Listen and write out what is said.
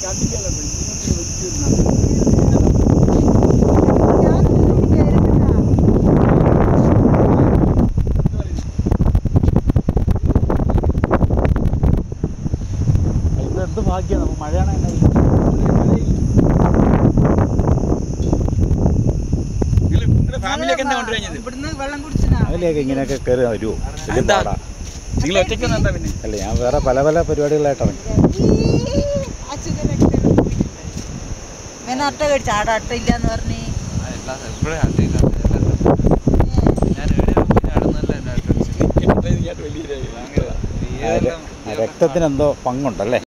ഇത് എന്ത് ഭാഗ്യം നമുക്ക് മഴയാണ് ഫാമിലിയൊക്കെ എന്താ കൊണ്ടുവരുന്നത് ഇവിടുന്ന് വെള്ളം കുടിച്ചിനാ അതിലേക്ക് ഇങ്ങനെയൊക്കെ കയറി വരുമോ വലിയ എന്താ? പാടാ നിങ്ങൾ ഒറ്റയ്ക്ക് എന്താ പിന്നെ അല്ല ഞാൻ വേറെ പല പല പരിപാടികളായിട്ട് ഇറങ്ങി ഇവൻ അട്ട കടിച്ച ആട അട്ട ഇല്ലാന്ന് പറഞ്ഞ് ആ രക്തത്തിന് എന്തോ പങ്കുണ്ടല്ലേ